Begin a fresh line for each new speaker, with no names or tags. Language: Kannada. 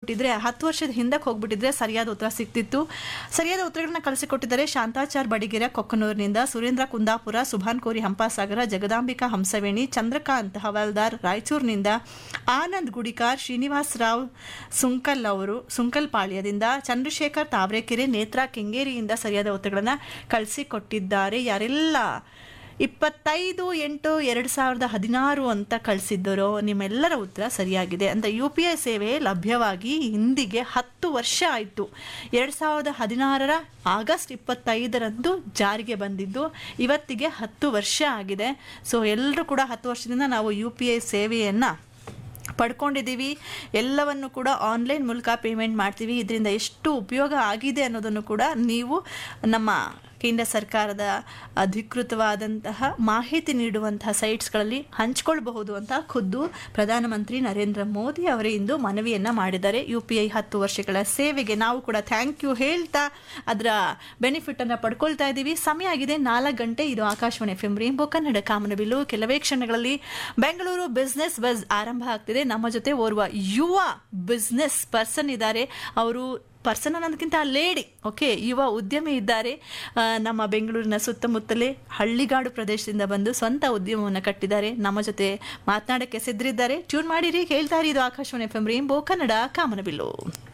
ಕಳಿಸಿಕೊಟ್ಟಿದ್ರೆ ಹತ್ತು ವರ್ಷದ ಹಿಂದಕ್ಕೆ ಹೋಗ್ಬಿಟ್ಟಿದ್ರೆ ಸರಿಯಾದ ಉತ್ತರ ಸಿಕ್ತಿತ್ತು ಸರಿಯಾದ ಉತ್ತರಗಳನ್ನ ಕಳಿಸಿಕೊಟ್ಟಿದ್ದಾರೆ ಶಾಂತಾಚಾರ್ ಬಡಿಗೆರೆ ಕೊಕ್ಕನೂರಿನಿಂದ ಸುರೇಂದ್ರ ಕುಂದಾಪುರ ಸುಭಾನ್ ಕೋರಿ ಹಂಪಾಸಾಗರ ಜಗದಾಂಬಿಕಾ ಹಂಸವೇಣಿ ಚಂದ್ರಕಾಂತ್ ಹವಾಲ್ದಾರ್ ರಾಯಚೂರಿನಿಂದ ಆನಂದ್ ಗುಡಿಕಾರ್ ಶ್ರೀನಿವಾಸ್ ರಾವ್ ಸುಂಕಲ್ ಅವರು ಸುಂಕಲ್ ಪಾಳ್ಯದಿಂದ ಚಂದ್ರಶೇಖರ್ ತಾವರೆಕೆರೆ ನೇತ್ರಾ ಕೆಂಗೇರಿಯಿಂದ ಸರಿಯಾದ ಉತ್ತರಗಳನ್ನು ಕಳಿಸಿಕೊಟ್ಟಿದ್ದಾರೆ ಯಾರೆಲ್ಲ ಇಪ್ಪತ್ತೈದು ಎಂಟು ಎರಡು ಸಾವಿರದ ಹದಿನಾರು ಅಂತ ಕಳಿಸಿದ್ದರೋ ನಿಮ್ಮೆಲ್ಲರ ಉತ್ತರ ಸರಿಯಾಗಿದೆ ಅಂತ ಯು ಪಿ ಐ ಸೇವೆ ಲಭ್ಯವಾಗಿ ಹಿಂದಿಗೆ ಹತ್ತು ವರ್ಷ ಆಯಿತು ಎರಡು ಸಾವಿರದ ಹದಿನಾರರ ಆಗಸ್ಟ್ ಇಪ್ಪತ್ತೈದರಂದು ಜಾರಿಗೆ ಬಂದಿದ್ದು ಇವತ್ತಿಗೆ ಹತ್ತು ವರ್ಷ ಆಗಿದೆ ಸೊ ಎಲ್ಲರೂ ಕೂಡ ಹತ್ತು ವರ್ಷದಿಂದ ನಾವು ಯು ಪಿ ಐ ಸೇವೆಯನ್ನು ಪಡ್ಕೊಂಡಿದ್ದೀವಿ ಎಲ್ಲವನ್ನು ಕೂಡ ಆನ್ಲೈನ್ ಮೂಲಕ ಪೇಮೆಂಟ್ ಮಾಡ್ತೀವಿ ಇದರಿಂದ ಎಷ್ಟು ಉಪಯೋಗ ಆಗಿದೆ ಅನ್ನೋದನ್ನು ಕೂಡ ನೀವು ನಮ್ಮ ಕೇಂದ್ರ ಸರ್ಕಾರದ ಅಧಿಕೃತವಾದಂತಹ ಮಾಹಿತಿ ನೀಡುವಂತಹ ಸೈಟ್ಸ್ಗಳಲ್ಲಿ ಹಂಚ್ಕೊಳ್ಬಹುದು ಅಂತ ಖುದ್ದು ಪ್ರಧಾನಮಂತ್ರಿ ನರೇಂದ್ರ ಮೋದಿ ಅವರೇ ಇಂದು ಮನವಿಯನ್ನು ಮಾಡಿದ್ದಾರೆ ಯು ಪಿ ಐ ಹತ್ತು ವರ್ಷಗಳ ಸೇವೆಗೆ ನಾವು ಕೂಡ ಥ್ಯಾಂಕ್ ಯು ಹೇಳ್ತಾ ಅದರ ಬೆನಿಫಿಟನ್ನು ಪಡ್ಕೊಳ್ತಾ ಇದ್ದೀವಿ ಸಮಯ ಆಗಿದೆ ನಾಲ್ಕು ಗಂಟೆ ಇದು Akashvani F M rainbow Kannada Kamanabillu ಕೆಲವೇ ಕ್ಷಣಗಳಲ್ಲಿ ಬೆಂಗಳೂರು ಬಿಸ್ನೆಸ್ ಬಸ್ ಆರಂಭ ಆಗ್ತಿದೆ ನಮ್ಮ ಜೊತೆ ಓರ್ವ ಯುವ ಬಿಸ್ನೆಸ್ ಪರ್ಸನ್ ಇದ್ದಾರೆ ಅವರು ಪರ್ಸನ್ ಅನ್ನೋದಕ್ಕಿಂತ ಲೇಡಿ ಓಕೆ ಯುವ ಉದ್ಯಮಿ ಇದ್ದಾರೆ ಆ, ನಮ್ಮ ಬೆಂಗಳೂರಿನ ಸುತ್ತಮುತ್ತಲೇ ಹಳ್ಳಿಗಾಡು ಪ್ರದೇಶದಿಂದ ಬಂದು ಸ್ವಂತ ಉದ್ಯಮವನ್ನು ಕಟ್ಟಿದ್ದಾರೆ ನಮ್ಮ ಜೊತೆ ಮಾತನಾಡಕ್ಕೆ ಸಿದ್ಧರಿದ್ದಾರೆ ಟ್ಯೂನ್ ಮಾಡಿರಿ ಕೇಳ್ತಾ ಇರಿ ಇದು Akashvani F M rainbow Kannada ಕಾಮನಬಿಲ್ಲು